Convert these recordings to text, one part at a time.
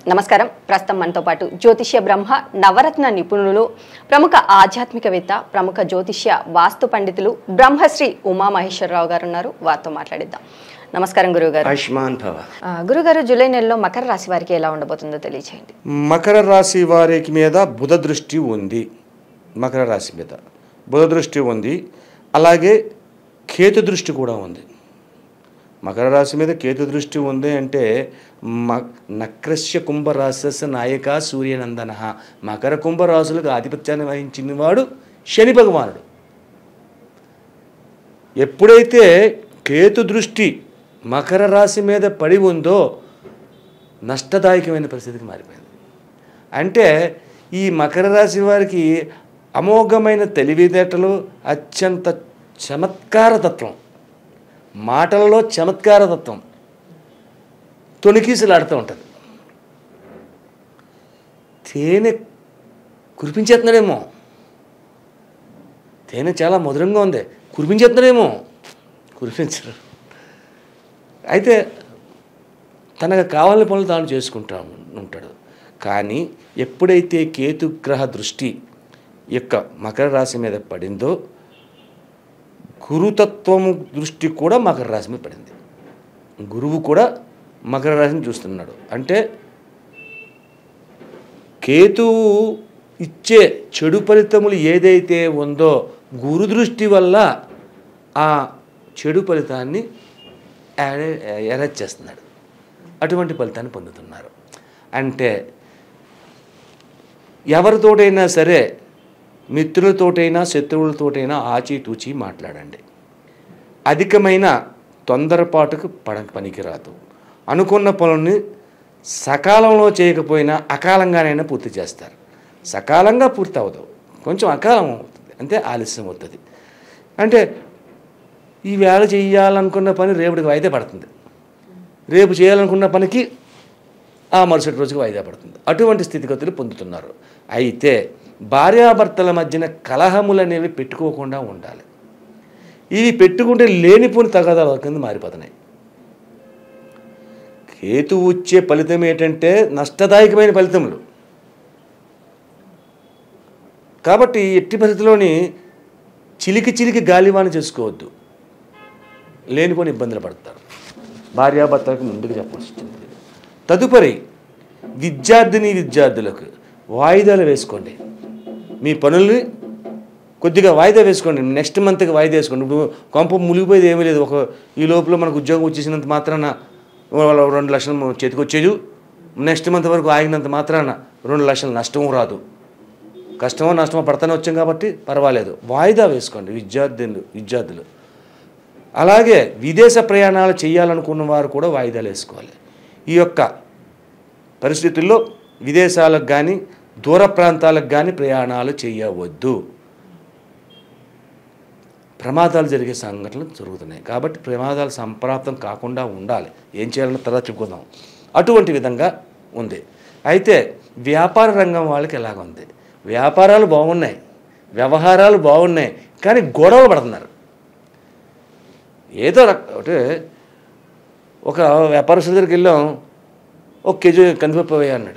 నమస్కారం ప్రస్తుతం మనతో పాటు జ్యోతిష్య బ్రహ్మ నవరత్న నిపుణులు ప్రముఖ ఆధ్యాత్మికవేత్త ప్రముఖ జ్యోతిష్య వాస్తు పండితులు బ్రహ్మశ్రీ ఉమామహేశ్వరరావు గారు ఉన్నారు వారితో మాట్లాడిద్దాం నమస్కారం గురువుగారు ఆయుష్మాన్ భవ ఆ, గురుగారు జూలై నెలలో మకర రాశి వారికి ఎలా ఉండబోతుందో తెలియచేయండి మకర రాశి వారికి మీద బుధ దృష్టి ఉంది మకర రాశి మీద బుధ దృష్టి ఉంది అలాగే కేతు దృష్టి కూడా ఉంది మకర రాశి మీద కేతు దృష్టి ఉంది అంటే మ నక్రస్య కుంభరాశస్య నాయక సూర్యనందన మకర కుంభరాశులకు ఆధిపత్యాన్ని వహించిన వాడు శని భగవానుడు ఎప్పుడైతే కేతు దృష్టి మకర రాశి మీద పడి ఉందో నష్టదాయకమైన పరిస్థితికి మారిపోయింది అంటే ఈ మకర రాశి వారికి అమోఘమైన తెలివితేటలు అత్యంత చమత్కారతత్వం మాటలలో చమత్కారతత్వం తొణికీసులాడుతూ ఉంటుంది తేనె కురిపించేస్తున్నాడేమో తేనె చాలా మధురంగా ఉంది కురిపించేస్తున్నాడేమో కురిపించరు అయితే తనకు కావాలని పనులు తాను చేసుకుంటా ఉంటాడు కానీ ఎప్పుడైతే కేతుగ్రహ దృష్టి యొక్క మకర రాశి మీద పడిందో గురుతత్వము దృష్టి కూడా మకర రాశి మీద పడింది గురువు కూడా మకర రాశిని చూస్తున్నాడు అంటే కేతువు ఇచ్చే చెడు ఫలితములు ఏదైతే ఉందో గురు దృష్టి వల్ల ఆ చెడు ఫలితాన్ని ఎరేజ్ చేస్తున్నాడు అటువంటి ఫలితాన్ని పొందుతున్నారు అంటే ఎవరితోటైనా సరే మిత్రులతోటైనా శత్రువులతోటైనా ఆచితూచి మాట్లాడండి అధికమైన తొందరపాటుకు పడ పనికిరాదు అనుకున్న పనుల్ని సకాలంలో చేయకపోయినా అకాలంగానైనా పూర్తి చేస్తారు సకాలంగా పూర్తి అవ్వదు కొంచెం అకాలం అవుతుంది అంటే ఆలస్యం అవుతుంది అంటే ఈ వేళ చేయాలనుకున్న పని రేపటికి వాయిదా పడుతుంది రేపు చేయాలనుకున్న పనికి ఆ మరుసటి రోజుకి వాయిదా పడుతుంది అటువంటి స్థితిగతులు పొందుతున్నారు అయితే భార్యాభర్తల మధ్యన కలహములు అనేవి పెట్టుకోకుండా ఉండాలి ఇవి పెట్టుకుంటే లేనిపోని తగాదాల కింద మారిపోతున్నాయి కేతు వచ్చే ఫలితం ఏంటంటే నష్టదాయకమైన ఫలితములు కాబట్టి ఎట్టి పరిస్థితిలోని చిలికి చిలికి గాలివాన చేసుకోవద్దు లేనిపోని ఇబ్బందులు పడతారు భార్యాభర్తలకు ముందుకు చెప్పాల్సి వచ్చింది తదుపరి విద్యార్థిని విద్యార్థులకు వాయిదాలు వేసుకోండి మీ పనుల్ని కొద్దిగా వాయిదా వేసుకోండి నెక్స్ట్ మంత్కి వాయిదా వేసుకోండి ఇప్పుడు కొంప మునిగిపోయేది ఏమీ లేదు ఒక ఈ లోపల మనకు ఉద్యోగం వచ్చేసినంత మాత్రాన వాళ్ళ రెండు లక్షలు చేతికి వచ్చేది నెక్స్ట్ మంత్ వరకు ఆగినంత మాత్రాన రెండు లక్షలు నష్టం రాదు కష్టమో నష్టమో పడతానే వచ్చాం కాబట్టి పర్వాలేదు వాయిదా వేసుకోండి విద్యార్థులు విద్యార్థులు అలాగే విదేశ ప్రయాణాలు చేయాలనుకున్న వారు కూడా వాయిదాలు వేసుకోవాలి ఈ యొక్క పరిస్థితుల్లో విదేశాలకు కానీ దూర ప్రాంతాలకు కానీ ప్రయాణాలు చేయవద్దు ప్రమాదాలు జరిగే సంఘటనలు జరుగుతున్నాయి కాబట్టి ప్రమాదాలు సంప్రాప్తం కాకుండా ఉండాలి ఏం చేయాలన్న తర్వాత చెప్పుకుందాం అటువంటి విధంగా ఉంది అయితే వ్యాపార రంగం వాళ్ళకి ఎలాగ ఉంది వ్యాపారాలు బాగున్నాయి వ్యవహారాలు బాగున్నాయి కానీ గొడవలు పడుతున్నారు ఏదో రక అంటే ఒక వ్యాపారస్తుల దగ్గరికి వెళ్ళాం ఒక కేజీ కందిపప్పు వేయ అన్నాడు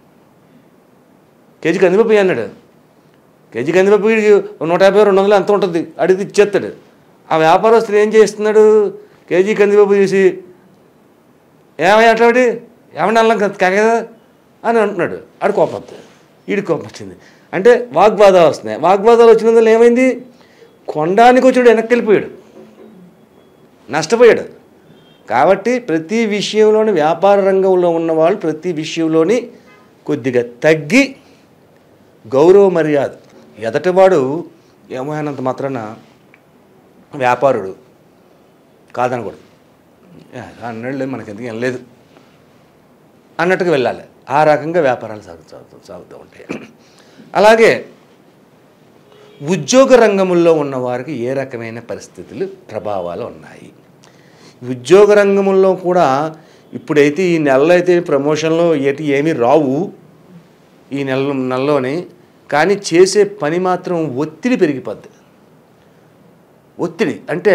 కేజీ కందిపప్పు వేయ అన్నాడు కేజీ కందిపప్పు వీడికి నూట యాభై రెండు వందలు ఎంత ఉంటుంది అడిగి ఇచ్చేస్తాడు ఆ వ్యాపారస్తుడు ఏం చేస్తున్నాడు కేజీ కందిపప్పు తీసి ఏమయ్య అట్లాంటి ఏమన్నా అల్లం కాగదా అని అంటున్నాడు ఆడు కోపం వస్తుంది వీడికి కోపం వచ్చింది అంటే వాగ్వాదాలు వస్తున్నాయి వాగ్వాదాలు వచ్చినందువల్ల ఏమైంది కొనడానికి వచ్చాడు వెనక్కి వెళ్ళిపోయాడు నష్టపోయాడు కాబట్టి ప్రతి విషయంలోని వ్యాపార రంగంలో ఉన్నవాళ్ళు ప్రతి విషయంలోని కొద్దిగా తగ్గి గౌరవ మర్యాద ఎదటివాడు ఏమైనంత మాత్రాన వ్యాపారుడు కాదనకూడదు "ఏ, అన్నాడులే మనకి ఎందుకు ఏం లేదు అన్నట్టుగా వెళ్ళాలి ఆ రకంగా వ్యాపారాలు సాగు సాగుతూ సాగుతూ ఉంటాయి అలాగే ఉద్యోగ రంగంలో ఉన్న వారికి ఏ రకమైన పరిస్థితులు ప్రభావాలు ఉన్నాయి ఉద్యోగ రంగంలో కూడా ఇప్పుడైతే ఈ నెలలో అయితే ప్రమోషన్లో ఏటి ఏమీ రావు ఈ నెల నెలలోని కానీ చేసే పని మాత్రం ఒత్తిడి పెరిగిపోద్ది ఒత్తిడి అంటే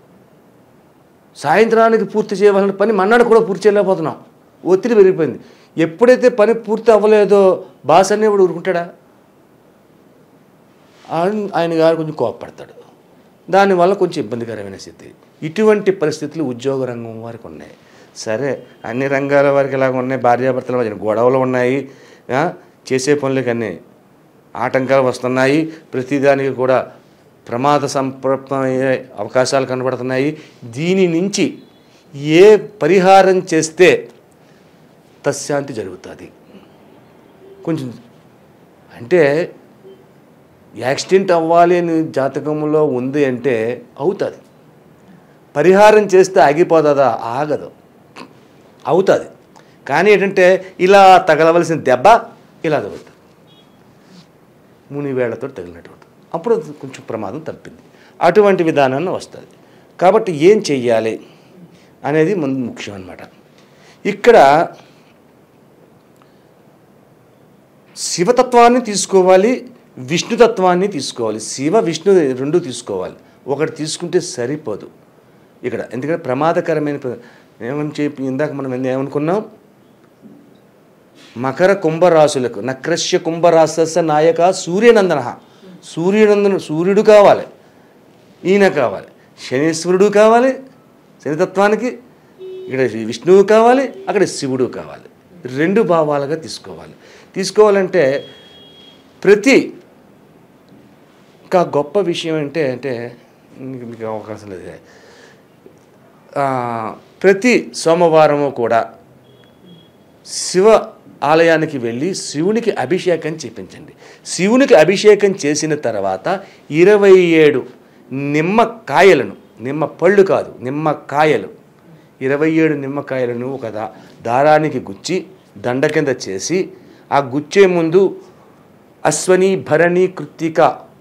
సాయంత్రానికి పూర్తి చేయవలసిన పని మన్నాడు కూడా పూర్తి చేయలేకపోతున్నాం ఒత్తిడి పెరిగిపోయింది ఎప్పుడైతే పని పూర్తి అవ్వలేదో బాస్ అనేవాడు ఊరుకుంటాడా ఆయన- ఆయన గారు కొంచెం కోపపడతాడు దానివల్ల కొంచెం ఇబ్బందికరమైన స్థితి ఇటువంటి పరిస్థితులు ఉద్యోగ రంగం వారికి ఉన్నాయి సరే అన్ని రంగాల వారికి ఇలాగ ఉన్నాయి భార్యాభర్తల మధ్య గొడవలు ఉన్నాయి ఆ, చేసే పనులకి అన్నీ ఆటంకాలు వస్తున్నాయి ప్రతిదానికి కూడా ప్రమాద సంప్రాప్తమయ్యే అవకాశాలు కనబడుతున్నాయి దీని నుంచి ఏ పరిహారం చేస్తే తశ్శాంతి జరుగుతుంది కొంచెం అంటే యాక్సిడెంట్ అవ్వాలి అని జాతకంలో ఉంది అంటే అవుతుంది పరిహారం చేస్తే ఆగిపోతుందా ఆగదు అవుతుంది కానీ ఏంటంటే ఇలా తగలవలసిన దెబ్బ ఇలా తగులుతుంది ముని వేళ్లతో తగిలినటువంటి అప్పుడు అది కొంచెం ప్రమాదం తప్పింది అటువంటి విధానాన్ని వస్తుంది కాబట్టి ఏం చెయ్యాలి అనేది ముందు ముఖ్యం అన్నమాట ఇక్కడ శివతత్వాన్ని తీసుకోవాలి విష్ణుతత్వాన్ని తీసుకోవాలి శివ విష్ణు రెండు తీసుకోవాలి ఒకటి తీసుకుంటే సరిపోదు ఇక్కడ ఎందుకంటే ప్రమాదకరమైన ప్ర- ఏమని చెప్పి ఇందాక మనం ఏమనుకున్నాం మకర కుంభరాశులకు నక్రశ్య కుంభరాశస్య నాయక సూర్యనందన సూర్యనందన సూర్యుడు కావాలి ఈయన కావాలి శనీశ్వరుడు కావాలి శనితత్వానికి ఇక్కడ విష్ణువు కావాలి అక్కడ శివుడు కావాలి రెండు భావాలుగా తీసుకోవాలి తీసుకోవాలంటే ప్రతి ఇంకా గొప్ప విషయం అంటే అంటే మీకు మీకు అవకాశం లేదు ఆ, ప్రతి సోమవారము కూడా శివ ఆలయానికి వెళ్ళి శివునికి అభిషేకం చేపించండి శివునికి అభిషేకం చేసిన తర్వాత ఇరవై ఏడు నిమ్మకాయలను నిమ్మ పళ్ళు కాదు నిమ్మకాయలు ఇరవై ఏడు నిమ్మకాయలను ఒక దా దారానికి గుచ్చి దండ కింద చేసి ఆ గుచ్చే ముందు అశ్వని భరణి కృత్తిక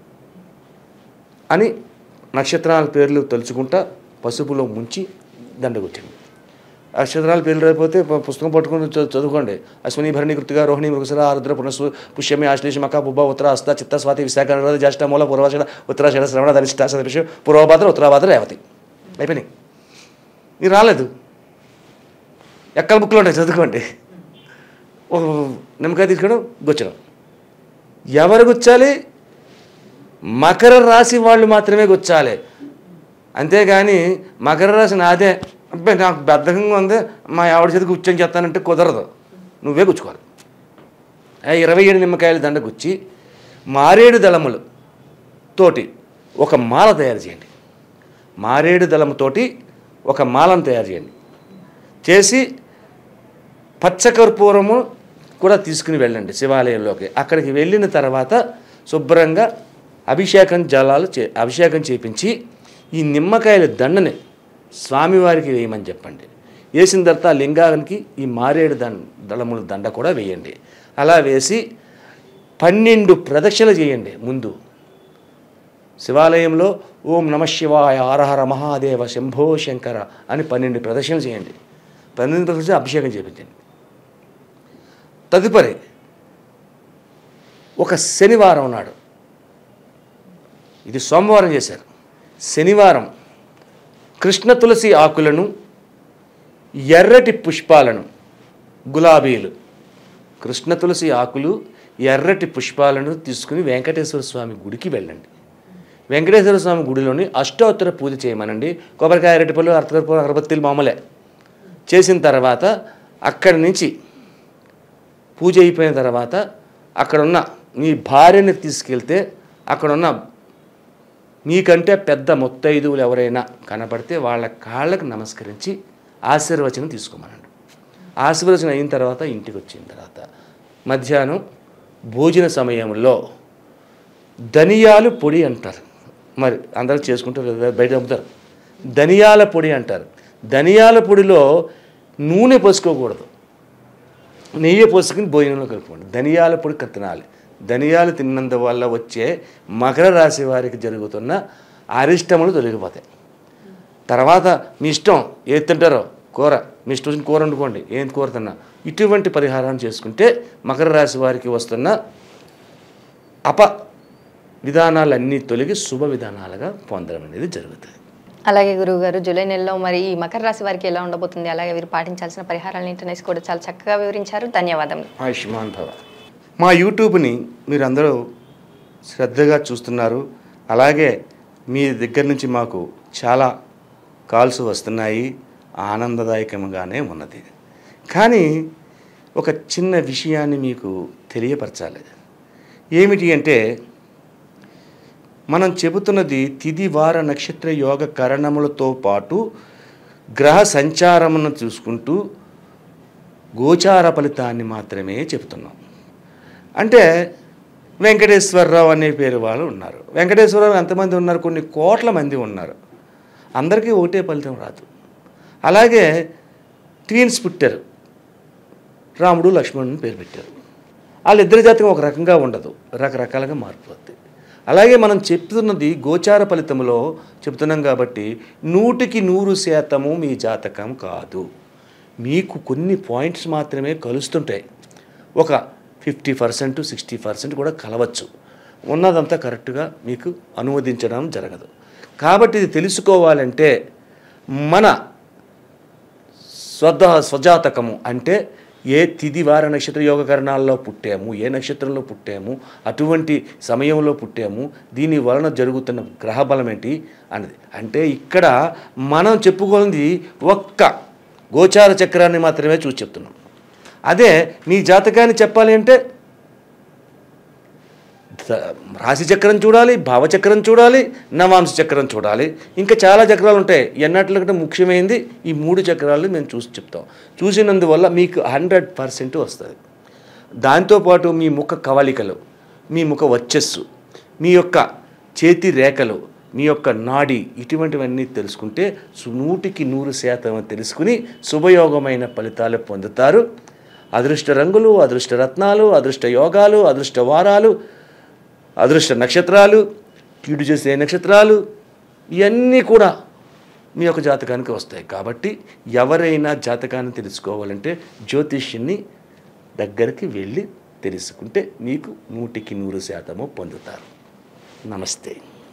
అని నక్షత్రాల పేర్లు తలుచుకుంటా పసుపులో ముంచి దండగుచ్చండి నక్షత్రాల పేర్లు రాకపోతే ప- పుస్తకం పట్టుకుని చ- చదువుకోండి అశ్విని భరణి కృతిక రోహిణి మృగశిర ఆరుద్ర పునస్సు పుష్యమి ఆశ్లేష మక పుబ్బ ఉత్తర హస్త చిత్త స్వాతి విశాఖ అనురాధ జ్యేష్ఠ మూల పూర్వాషడ ఉత్తరాషడ శ్రవణ ధనిష్ట సదృశ్య పూర్వభాద్ర ఉత్తరాభాద్ర రేవతి అయిపోయినాయి మీరు రాలేదు ఎక్కల బుక్లో ఉంటాయి చదువుకోండి ఓ నిమ్మకాయ తీసుకోవడం గుచ్చడం ఎవరు గుచ్చాలి మకర రాశి వాళ్ళు మాత్రమే గుచ్చాలి అంతేగాని మకర రాశి నాదే అబ్బాయి నాకు బద్ధకంగా ఉంది మా ఆవిడ చేతికి గుచ్చని చెప్తానంటే కుదరదు నువ్వే గుచ్చుకోవాలి ఆ ఇరవై ఏడు నిమ్మకాయల దండ గుచ్చి మారేడు దళములు తోటి ఒక మాల తయారు చేయండి మారేడు దళముతోటి ఒక మాలను తయారు చేయండి చేసి పచ్చకర్పూరము కూడా తీసుకుని వెళ్ళండి శివాలయంలోకి అక్కడికి వెళ్ళిన తర్వాత శుభ్రంగా అభిషేకం జలాలు చే అభిషేకం చేపించి ఈ నిమ్మకాయల దండని స్వామివారికి వేయమని చెప్పండి వేసిన తర్వాత ఆ లింగానికి ఈ మారేడు దండ దళముల దండ కూడా వేయండి అలా వేసి పన్నెండు ప్రదక్షిణలు చేయండి ముందు శివాలయంలో ఓం నమ శివాయ హరహర మహాదేవ శంభో శంకర అని పన్నెండు ప్రదక్షిణలు చేయండి పన్నెండు ప్రదక్షిణ అభిషేకం చేయించండి తదుపరి ఒక శనివారం నాడు ఇది సోమవారం చేశారు శనివారం కృష్ణ తులసి ఆకులను ఎర్రటి పుష్పాలను గులాబీలు కృష్ణ తులసి ఆకులు ఎర్రటి పుష్పాలను తీసుకుని వెంకటేశ్వర స్వామి గుడికి వెళ్ళండి వెంకటేశ్వర స్వామి గుడిలోని అష్టోత్తర పూజ చేయమనండి కొబ్బరికాయ అరటిపళ్ళు అర్థకర్పూరం అగరబత్తీలు మామూలే చేసిన తర్వాత అక్కడి నుంచి పూజ అయిపోయిన తర్వాత అక్కడున్న మీ భార్యని తీసుకెళ్తే అక్కడున్న మీకంటే పెద్ద ముత్తైదువులు ఎవరైనా కనపడితే వాళ్ళ కాళ్ళకు నమస్కరించి ఆశీర్వచనం తీసుకోమనండి ఆశీర్వచనం అయిన తర్వాత ఇంటికి వచ్చిన తర్వాత మధ్యాహ్నం భోజన సమయంలో ధనియాలు పొడి అంటారు మరి అందరూ చేసుకుంటారు లేదా బయట అమ్ముతారు ధనియాల పొడి అంటారు ధనియాల పొడిలో నూనె పోసుకోకూడదు నెయ్యి పోసుకుని భోజనంలో కలుపుకోండి ధనియాల పొడి క- తినాలి ధనియాలు తిన్నంత వల్ల వచ్చే మకర రాశి వారికి జరుగుతున్న అరిష్టములు తొలగిపోతాయి తర్వాత మీ ఇష్టం ఏది తింటారో కూర మీ ఇష్టం వచ్చిన కూర వండుకోండి ఏం కూర తిన్నా ఇటువంటి పరిహారం చేసుకుంటే మకర రాశి వారికి వస్తున్న అప విధానాలన్నీ తొలగి శుభ విధానాలుగా పొందడం అనేది జరుగుతుంది అలాగే గురువు గారు జూలై నెలలో మరి ఈ మకర రాశి వారికి ఎలా ఉండబోతుంది అలాగే వీరు పాటించాల్సిన పరిహారాలు ఏంటనేసి కూడా చాలా చక్కగా వివరించారు ధన్యవాదములు ఆయుష్మాన్ భవ మా యూట్యూబ్ని మీరు అందరూ శ్రద్ధగా చూస్తున్నారు అలాగే మీ దగ్గర నుంచి మాకు చాలా కాల్స్ వస్తున్నాయి ఆనందదాయకంగానే ఉన్నది కానీ ఒక చిన్న విషయాన్ని మీకు తెలియపరచాలి ఏమిటి అంటే మనం చెబుతున్నది తిది వార నక్షత్ర యోగ కరణములతో పాటు గ్రహ సంచారమును చూసుకుంటూ గోచార ఫలితాన్ని మాత్రమే చెప్తున్నాం అంటే వెంకటేశ్వరరావు అనే పేరు వాళ్ళు ఉన్నారు వెంకటేశ్వరరావు ఎంతమంది ఉన్నారు కొన్ని కోట్ల మంది ఉన్నారు అందరికీ ఒకటే ఫలితం రాదు అలాగే ట్వీన్స్ పుట్టారు రాముడు లక్ష్మణుని పేరు పెట్టారు వాళ్ళిద్దరి జాతకం ఒక రకంగా ఉండదు రకరకాలుగా మారిపోద్ది అలాగే మనం చెప్తున్నది గోచార ఫలితంలో చెప్తున్నాం కాబట్టి నూటికి నూరు శాతము మీ జాతకం కాదు మీకు కొన్ని పాయింట్స్ మాత్రమే కలుస్తుంటాయి ఒక ఫిఫ్టీ పర్సెంట్ సిక్స్టీ పర్సెంట్ కూడా కలవచ్చు ఉన్నదంతా కరెక్ట్గా మీకు అనువదించడం జరగదు కాబట్టి ఇది తెలుసుకోవాలంటే మన స్వద స్వజాతకము అంటే ఏ తిది వార నక్షత్ర యోగకరణాల్లో పుట్టాము ఏ నక్షత్రంలో పుట్టాము అటువంటి సమయంలో పుట్టాము దీని వలన జరుగుతున్న గ్రహ బలం ఏంటి అన్నది అంటే ఇక్కడ మనం చెప్పుకోనిది ఒక్క గోచార చక్రాన్ని మాత్రమే చూసి చెప్తున్నాం అదే మీ జాతకాన్ని చెప్పాలి అంటే ద- రాశి చక్రం చూడాలి భావచక్రం చూడాలి నవాంశ చక్రం చూడాలి ఇంకా చాలా చక్రాలు ఉంటాయి ఎన్నట్లకంటే ముఖ్యమైనది ఈ మూడు చక్రాలు మేము చూసి చెప్తాం చూసినందువల్ల మీకు హండ్రెడ్ పర్సెంట్ వస్తుంది దాంతోపాటు మీ ముఖ కవళికలు మీ ముఖ వర్చస్సు మీ యొక్క చేతి రేఖలు మీ యొక్క నాడి ఇటువంటివన్నీ తెలుసుకుంటే సు- నూటికి నూరు శాతం తెలుసుకుని శుభయోగమైన ఫలితాలు పొందుతారు అదృష్ట రంగులు అదృష్ట రత్నాలు అదృష్ట యోగాలు అదృష్ట వారాలు అదృష్ట నక్షత్రాలు కీడు చేసే నక్షత్రాలు ఇవన్నీ కూడా మీ యొక్క జాతకానికి వస్తాయి కాబట్టి ఎవరైనా జాతకాన్ని తెలుసుకోవాలంటే జ్యోతిష్యుని దగ్గరికి వెళ్ళి తెలుసుకుంటే మీకు నూటికి నూరు శాతము పొందుతారు నమస్తే